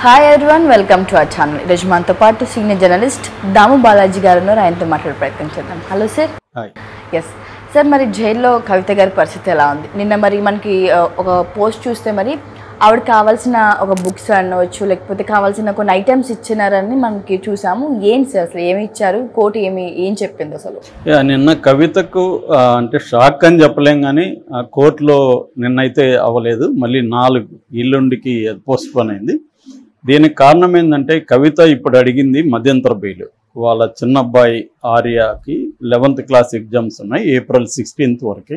hi everyone welcome to our channel ఈరోజు మనతో పాటు సీనియర్ జర్నలిస్ట్ దాము బాలాజీ గారు ఉన్నారు ఆయనతో మాట్లాడే ప్రయత్నం చేద్దాం hello sir hi yes sir మరి జైల్లో కవిత గారి పరిస్థితి ఎలా ఉంది నిన్న మరి మనకి ఆ, ఒక పోస్ట్ చూస్తే మరి ఆవిడ కావాల్సిన ఒక బుక్స్ అనవచ్చు లేకపోతే కావాల్సిన కొన్ని ఐటమ్స్ ఇచ్చినారని మనకి చూసాము ఏంటి సార్ అసలు ఏమి ఇచ్చారు కోర్టు ఏమి ఏం చెప్పింది అసలు యా, నిన్న కవితకు ఆ, అంటే షాక్ అని చెప్పలేం కానీ ఆ, కోర్టులో నిన్నైతే అవ్వలేదు మళ్ళీ నాలుగు ఇల్లుండికి పోస్ట్ పోన్ అయింది దీనికి కారణం ఏంటంటే కవిత ఇప్పుడు అడిగింది మధ్యంతర బెయిల్ వాళ్ళ చిన్న అబ్బాయి ఆర్యకి లెవెంత్ క్లాస్ ఎగ్జామ్స్ ఉన్నాయి ఏప్రిల్ సిక్స్టీన్త్ వరకు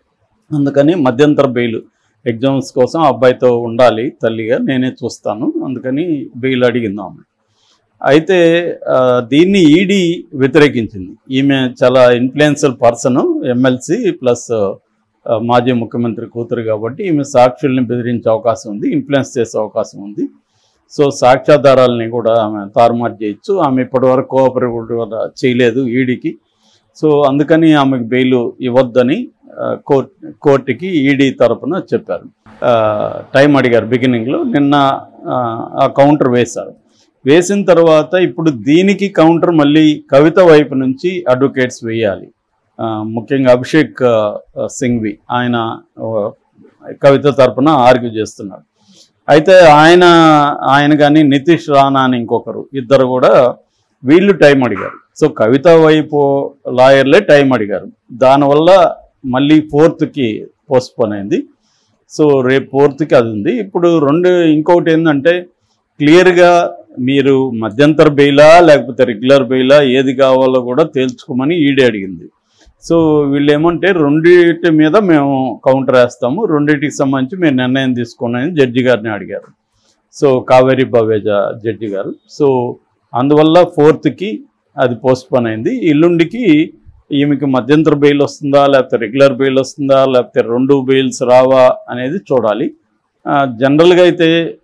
అందుకని మధ్యంతర బెయిల్ ఎగ్జామ్స్ కోసం ఆ అబ్బాయితో ఉండాలి తల్లిగా నేనే చూస్తాను అందుకని బెయిల్ అడిగింది ఆమె అయితే ఆ, దీన్ని ఈడీ వ్యతిరేకించింది ఈమె చాలా ఇన్ఫ్లుయెన్షియల్ పర్సన్ ఎమ్మెల్సీ ప్లస్ ఆ, మాజీ ముఖ్యమంత్రి కూతురు కాబట్టి ఈమె సాక్షుల్ని బెదిరించే అవకాశం ఉంది ఇన్ఫ్లుయెన్స్ చేసే అవకాశం ఉంది సో సాక్ష్యాధారాలని కూడా ఆమె తారుమారు చేయొచ్చు ఆమె ఇప్పటివరకు కోఆపరేట్ కూడా చేయలేదు ఈడీకి సో అందుకని ఆమెకు బెయిల్ ఇవ్వద్దని ఆ, కోర్ట్ కోర్టుకి ఈడీ తరపున చెప్పారు ఆ, టైం అడిగారు బిగినింగ్లో నిన్న ఆ, ఆ కౌంటర్ వేశారు వేసిన తర్వాత ఇప్పుడు దీనికి కౌంటర్ మళ్ళీ కవిత వైపు నుంచి అడ్వకేట్స్ వేయాలి ఆ, ముఖ్యంగా అభిషేక్ ఆ, సింఘ్వి ఆయన ఆ, కవిత తరపున ఆర్గ్యూ చేస్తున్నారు అయితే ఆయన ఆయన కానీ నితీష్ రాణా అని ఇంకొకరు ఇద్దరు కూడా వీళ్ళు టైం అడిగారు సో కవిత వైపు లాయర్లే టైం అడిగారు దానివల్ల మళ్ళీ ఫోర్త్కి పోస్ట్పోన్ అయింది సో రేపు ఫోర్త్కి అది ఉంది ఇప్పుడు రెండు ఇంకొకటి ఏంటంటే క్లియర్గా మీరు మధ్యంతర బెయిలా లేకపోతే రెగ్యులర్ బెయిలా ఏది కావాలో కూడా తేల్చుకోమని ఈడీ అడిగింది సో వీళ్ళు ఏమంటే రెండింటి మీద మేము కౌంటర్ వేస్తాము రెండింటికి సంబంధించి మీరు నిర్ణయం తీసుకోండి అని జడ్జి గారిని అడిగారు సో కావేరి బవేజా జడ్జి గారు సో అందువల్ల ఫోర్త్కి అది పోస్ట్పోన్ అయింది ఎల్లుండికి ఈమెకి మధ్యంతర బెయిల్ వస్తుందా లేకపోతే రెగ్యులర్ బెయిల్ వస్తుందా లేకపోతే రెండు బెయిల్స్ రావా అనేది చూడాలి ఆ, జనరల్గా అయితే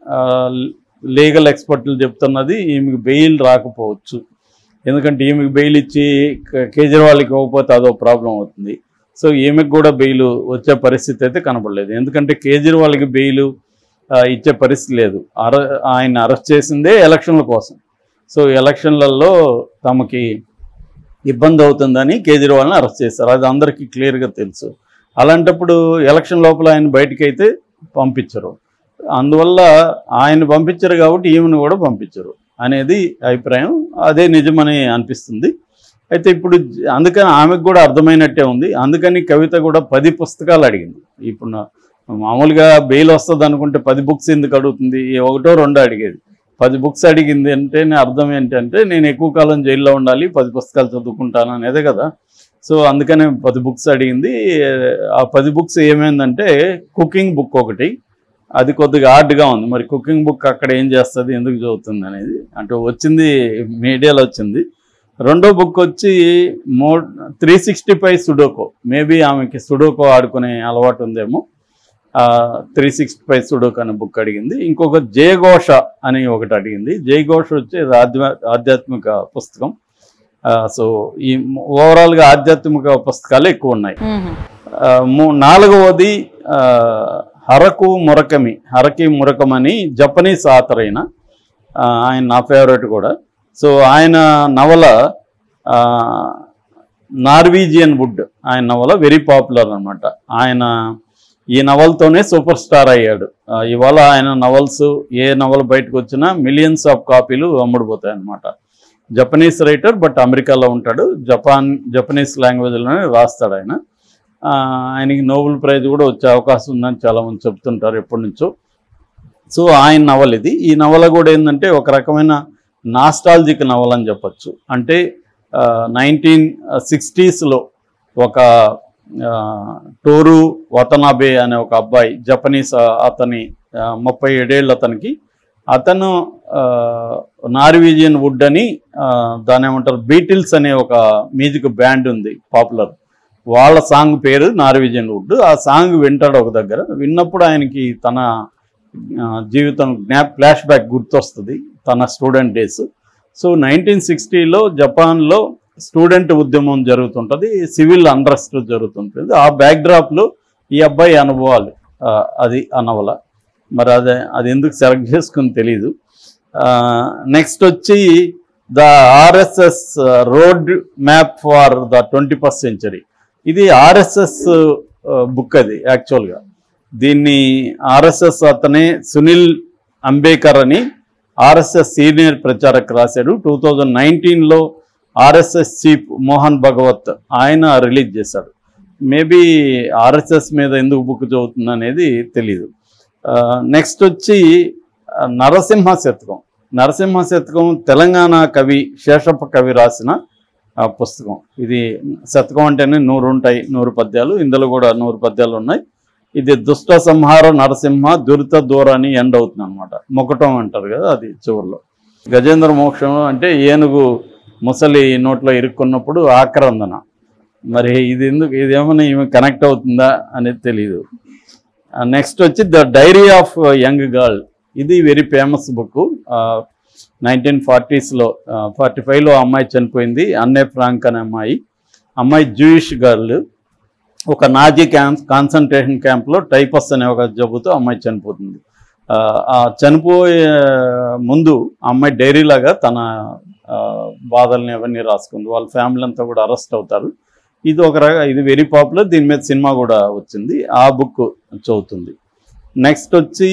లీగల్ ఎక్స్పర్ట్లు చెప్తున్నది ఈమెకి బెయిల్ రాకపోవచ్చు ఎందుకంటే ఈమెకి బెయిల్ ఇచ్చి క- కేజ్రీవాల్కి ఇవ్వకపోతే అదో ప్రాబ్లం అవుతుంది సో ఈమెకు కూడా బెయిల్ వచ్చే పరిస్థితి అయితే కనపడలేదు ఎందుకంటే కేజ్రీవాల్కి బెయిల్ ఆ, ఇచ్చే పరిస్థితి లేదు అర ఆయన అరెస్ట్ చేసిందే ఎలక్షన్ల కోసం సో ఎలక్షన్లలో తమకి ఇబ్బంది అవుతుందని కేజ్రీవాల్ని అరెస్ట్ చేస్తారు అది అందరికీ క్లియర్గా తెలుసు అలాంటప్పుడు ఎలక్షన్ లోపల ఆయన బయటికి అయితే పంపించరు అందువల్ల ఆయన పంపించరు కాబట్టి ఈమెను కూడా పంపించరు అనేది అభిప్రాయం అదే నిజమని అనిపిస్తుంది అయితే ఇప్పుడు జ- అందుకని ఆమెకు కూడా అర్థమైనట్టే ఉంది అందుకని కవిత కూడా పది పుస్తకాలు అడిగింది ఇప్పుడు నా- మామూలుగా బెయిల్ వస్తుంది అనుకుంటే పది బుక్స్ ఎందుకు అడుగుతుంది ఈ ఒకటో రెండో అడిగేది పది బుక్స్ అడిగింది అంటే నే అర్థం ఏంటంటే నేను ఎక్కువ కాలం జైల్లో ఉండాలి పది పుస్తకాలు చదువుకుంటాను అనేదే కదా సో అందుకనే పది బుక్స్ అడిగింది ఆ పది బుక్స్ ఏమైందంటే కుకింగ్ బుక్ ఒకటి అది కొద్దిగా హార్డ్గా ఉంది మరి కుకింగ్ బుక్ అక్కడ ఏం చేస్తుంది ఎందుకు చదువుతుంది అనేది అంటే వచ్చింది మీడియాలో వచ్చింది రెండో బుక్ వచ్చి మో three sixty five sudoku maybe ఆమెకి సుడోకో ఆడుకునే అలవాటు ఉందేమో త్రీ సిక్స్టీ ఫైవ్ సుడోకో అనే బుక్ అడిగింది ఇంకొక జయఘోష అని ఒకటి అడిగింది జయఘోష వచ్చి అది ఆధ్యా ఆధ్యాత్మిక పుస్తకం సో ఈ ఓవరాల్గా ఆధ్యాత్మిక పుస్తకాలు ఎక్కువ ఉన్నాయి ఆ, మూ- నాలుగవది ఆ, హరకు మురకమి హరకి మురకమని జపనీస్ ఆథర్ అయిన ఆ, ఆయన నా ఫేవరెట్ కూడా సో ఆయన నవల ఆ, నార్వీజియన్ వుడ్ ఆయన నవల వెరీ పాపులర్ అన్నమాట ఆయన ఈ నవలతోనే సూపర్ స్టార్ అయ్యాడు ఆ, ఇవాళ ఆయన నవల్స్ ఏ నవల బయటకు వచ్చినా మిలియన్స్ ఆఫ్ కాపీలు అమ్ముడుపోతాయి అన్నమాట జపనీస్ రైటర్ బట్ అమెరికాలో ఉంటాడు జపాన్ జపనీస్ లాంగ్వేజ్లోనే రాస్తాడు ఆయన ఆ, ఆయనకి నోబెల్ ప్రైజ్ కూడా వచ్చే అవకాశం ఉందని చాలామంది చెప్తుంటారు ఎప్పటి నుంచో సో ఆయన నవల ఇది ఈ నవల కూడా ఏంటంటే ఒక రకమైన నాస్టాలజిక్ నవల అని చెప్పచ్చు అంటే నైన్టీన్ సిక్స్టీస్లో ఒక ఆ, టోరు వతనాబే అనే ఒక అబ్బాయి జపనీస్ ఆ, అతని ఆ, ముప్పై ఏడేళ్ళు అతనికి అతను ఆ, నార్వీజియన్ వుడ్ అని ఆ, దాని ఏమంటారు బీటిల్స్ అనే ఒక మ్యూజిక్ బ్యాండ్ ఉంది పాపులర్ వాళ్ళ సాంగ్ పేరు నార్వీజియన్ వుడ్ ఆ సాంగ్ వింటాడు ఒక దగ్గర విన్నప్పుడు ఆయనకి తన ఆ, జీవితం జ్ఞాప్ ఫ్లాష్ బ్యాక్ గుర్తొస్తుంది తన స్టూడెంట్ డేస్ సో నైన్టీన్ సిక్స్టీలో జపాన్లో స్టూడెంట్ ఉద్యమం జరుగుతుంటుంది సివిల్ అండ్రస్ట్ జరుగుతుంటుంది ఆ బ్యాక్డ్రాప్లో ఈ అబ్బాయి అనుభవాలు ఆ, అది ఆ నవల మరి అదే అది ఎందుకు సెలెక్ట్ చేసుకుని తెలీదు నెక్స్ట్ వచ్చి the RSS road map for the twenty first century ఇది ఆర్ఎస్ఎస్ బుక్ అది యాక్చువల్గా దీన్ని ఆర్ఎస్ఎస్ అతనే సునీల్ అంబేకర్ అని ఆర్ఎస్ఎస్ సీనియర్ ప్రచారక్ రాశాడు టూ థౌజండ్ నైన్టీన్లో ఆర్ఎస్ఎస్ చీఫ్ మోహన్ భగవత్ ఆయన రిలీజ్ చేశాడు మేబీ ఆర్ఎస్ఎస్ మీద ఎందుకు బుక్ చదువుతుంది అనేది తెలీదు నెక్స్ట్ వచ్చి ఆ, నరసింహ శతకం నరసింహ శతకం తెలంగాణ కవి శేషప్ప కవి రాసిన ఆ, పుస్తకం ఇది శతకం అంటేనే నూరు ఉంటాయి నూరు పద్యాలు ఇందులో కూడా నూరు పద్యాలు ఉన్నాయి ఇది దుష్ట సంహార నరసింహ దురిత దూరాన్ని ఎండ్ అవుతుంది అనమాట మొకటం అంటారు కదా అది చివరిలో గజేంద్ర మోక్షం అంటే ఏనుగు ముసలి నోట్లో ఇరుక్కున్నప్పుడు ఆక్రందన మరి ఇది ఎందుకు ఇది ఏమైనా ఈమె కనెక్ట్ అవుతుందా అనేది తెలియదు నెక్స్ట్ వచ్చి the diary of young girl ఇది వెరీ ఫేమస్ బుక్ నైన్టీన్ ఫార్టీస్లో ఫార్టీ ఫైవ్లో అమ్మాయి చనిపోయింది అన్నే ఫ్రాంక్ అనే అమ్మాయి అమ్మాయి జూయిష్ గర్ల్ ఒక నాజీ క్యాంప్ కాన్సన్ట్రేషన్ క్యాంప్లో టైపస్ అనే ఒక జబ్బుతో అమ్మాయి చనిపోతుంది ఆ, ఆ చనిపోయే ముందు ఆ అమ్మాయి డైరీ లాగా తన ఆ, బాధల్ని అవన్నీ రాసుకుంది వాళ్ళ ఫ్యామిలీ అంతా కూడా అరెస్ట్ అవుతారు ఇది ఒక రక ఇది వెరీ పాపులర్ దీని మీద సినిమా కూడా వచ్చింది ఆ బుక్ చదువుతుంది నెక్స్ట్ వచ్చి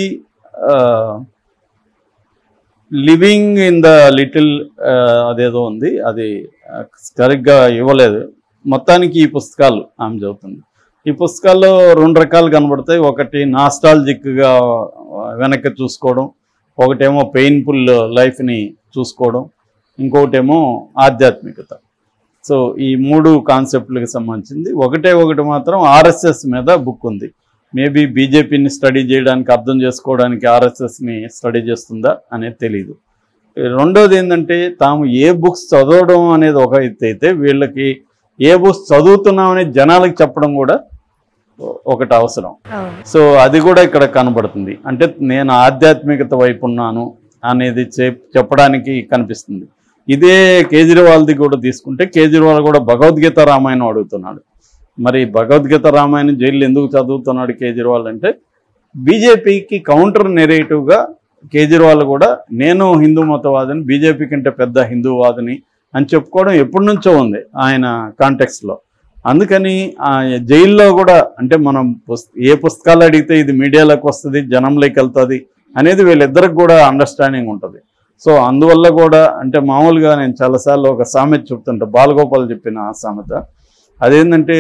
లివింగ్ ఇన్ ద లిటిల్ అదేదో ఉంది అది ఆ, సరిగ్గా ఇవ్వలేదు మొత్తానికి ఈ పుస్తకాలు ఆమె చదువుతుంది ఈ పుస్తకాల్లో రెండు రకాలు కనబడతాయి ఒకటి నాస్టాలజిక్గా వెనక్కి చూసుకోవడం ఒకటేమో పెయిన్ఫుల్ లైఫ్ని చూసుకోవడం ఇంకొకటేమో ఆధ్యాత్మికత సో ఈ మూడు కాన్సెప్ట్లకు సంబంధించింది ఒకటే ఒకటి మాత్రం ఆర్ఎస్ఎస్ మీద బుక్ ఉంది మేబీ బీజేపీని స్టడీ చేయడానికి అర్థం చేసుకోవడానికి ఆర్ఎస్ఎస్ని స్టడీ చేస్తుందా అనేది తెలియదు రెండోది ఏంటంటే తాము ఏ బుక్స్ చదవడం అనేది ఒక ఎత్తు అయితే వీళ్ళకి ఏ బుక్స్ చదువుతున్నామని జనాలకు చెప్పడం కూడా ఒకటి అవసరం సో అది కూడా ఇక్కడ కనబడుతుంది అంటే నేను ఆధ్యాత్మికత వైపు ఉన్నాను అనేది చెప్ చెప్పడానికి కనిపిస్తుంది ఇదే కేజ్రీవాల్ది కూడా తీసుకుంటే కేజ్రీవాల్ కూడా భగవద్గీత రామాయణం అడుగుతున్నాడు మరి భగవద్గీత రామాయణం జైలు ఎందుకు చదువుతున్నాడు కేజ్రీవాల్ అంటే బీజేపీకి కౌంటర్ నెరేటివ్గా కేజ్రీవాల్ కూడా నేను హిందూ మతవాదిని బీజేపీ కంటే పెద్ద హిందూవాదిని అని చెప్పుకోవడం ఎప్పటి నుంచో ఉంది ఆయన కాంటెక్స్లో అందుకని ఆ జైల్లో కూడా అంటే మనం పుస్ ఏ పుస్తకాలు అడిగితే ఇది మీడియాలోకి వస్తుంది జనంలోకి వెళ్తుంది అనేది వీళ్ళిద్దరికి కూడా అండర్స్టాండింగ్ ఉంటుంది సో అందువల్ల కూడా అంటే మామూలుగా నేను చాలాసార్లు ఒక సామెత చెప్తుంటా బాలగోపాల్ చెప్పిన ఆ సామెత అదేంటంటే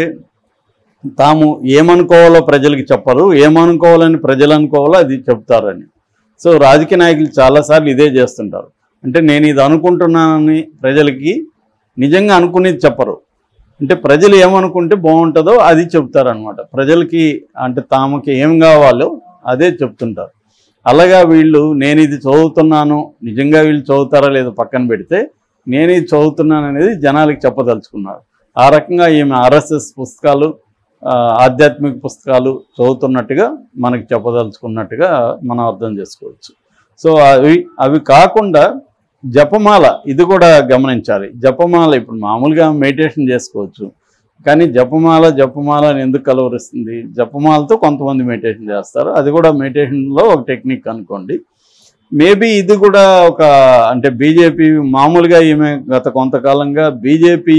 తాము ఏమనుకోవాలో ప్రజలకి చెప్పరు ఏమనుకోవాలని ప్రజలు అనుకోవాలో అది చెప్తారని సో రాజకీయ నాయకులు చాలాసార్లు ఇదే చేస్తుంటారు అంటే నేను ఇది అనుకుంటున్నానని ప్రజలకి నిజంగా అనుకునేది చెప్పరు అంటే ప్రజలు ఏమనుకుంటే బాగుంటుందో అది చెప్తారనమాట ప్రజలకి అంటే తామకి ఏం కావాలో అదే చెప్తుంటారు అలాగా వీళ్ళు నేను ఇది చదువుతున్నాను నిజంగా వీళ్ళు చదువుతారా లేదో పక్కన పెడితే నేను ఇది చదువుతున్నాను అనేది జనాలకి చెప్పదలుచుకున్నారు ఆ రకంగా ఈమె ఆర్ఎస్ఎస్ పుస్తకాలు ఆ, ఆధ్యాత్మిక పుస్తకాలు చదువుతున్నట్టుగా మనకి చెప్పదలుచుకున్నట్టుగా మనం అర్థం చేసుకోవచ్చు సో అవి అవి కాకుండా జపమాల ఇది కూడా గమనించాలి జపమాల ఇప్పుడు మామూలుగా మెడిటేషన్ చేసుకోవచ్చు కానీ జపమాల జపమాల అని ఎందుకు కలవరిస్తుంది జపమాలతో కొంతమంది మెడిటేషన్ చేస్తారు అది కూడా మెడిటేషన్లో ఒక టెక్నిక్ అనుకోండి మేబీ ఇది కూడా ఒక అంటే బీజేపీ మామూలుగా ఈమె గత కొంతకాలంగా బీజేపీ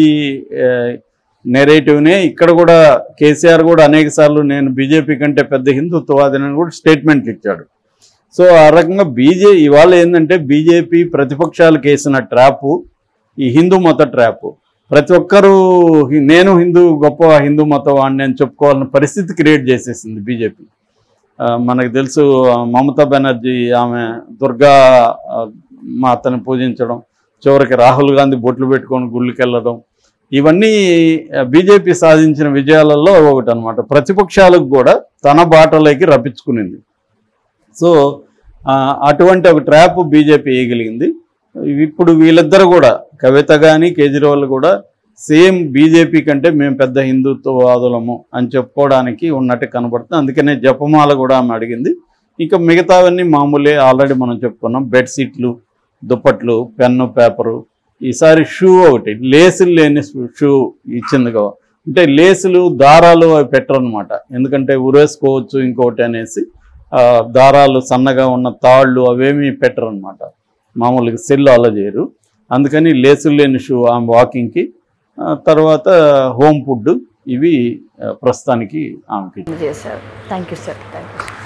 నెరేటివ్నే ఇక్కడ కూడా కేసీఆర్ కూడా అనేక సార్లు నేను బీజేపీ కంటే పెద్ద హిందుత్వవాదిని కూడా స్టేట్మెంట్లు ఇచ్చాడు సో ఆ రకంగా బీజే ఇవాళ ఏంటంటే బీజేపీ ప్రతిపక్షాలకు వేసిన ట్రాపు ఈ హిందూ మత ట్రాపు ప్రతి ఒక్కరూ హి- నేను హిందూ గొప్ప హిందూ మతవాడిని అని చెప్పుకోవాలన్న పరిస్థితి క్రియేట్ చేసేసింది బీజేపీ ఆ, మనకు తెలుసు ఆ, మమతా బెనర్జీ ఆమె దుర్గా ఆ, మాతని పూజించడం చివరికి రాహుల్ గాంధీ బొట్లు పెట్టుకొని గుళ్ళకి వెళ్ళడం ఇవన్నీ బీజేపీ సాధించిన విజయాలలో ఒకటి అనమాట ప్రతిపక్షాలకు కూడా తన బాటలోకి రప్పించుకునింది సో ఆ, అటువంటి ఒక ట్రాప్ బీజేపీ వేయగలిగింది ఇప్పుడు వీళ్ళిద్దరు కూడా కవిత కానీ కేజ్రీవాల్ కూడా సేమ్ బీజేపీ కంటే మేము పెద్ద హిందుత్వవాదులము అని చెప్పుకోవడానికి ఉన్నట్టు కనబడుతుంది అందుకనే జపమాల కూడా ఆమె అడిగింది ఇంకా మిగతావన్నీ మామూలే ఆల్రెడీ మనం చెప్పుకున్నాం బెడ్షీట్లు దుప్పట్లు పెన్ను పేపరు ఈసారి షూ ఒకటి లేసులు లేని షూ ఇచ్చింది కదా అంటే లేసులు దారాలు అవి పెట్టరు అనమాట ఎందుకంటే ఉరేసుకోవచ్చు ఇంకోటి అనేసి ఆ, దారాలు సన్నగా ఉన్న తాళ్ళు అవేమీ పెట్టరు అనమాట మామూలుగా సెల్ అలా చేయరు అందుకని లేసులు లేని షూ ఆమె వాకింగ్కి ఆ, తర్వాత హోమ్ ఫుడ్ ఇవి ఆ, ప్రస్తుతానికి ఆమెకి చేశారు thank you sir thank you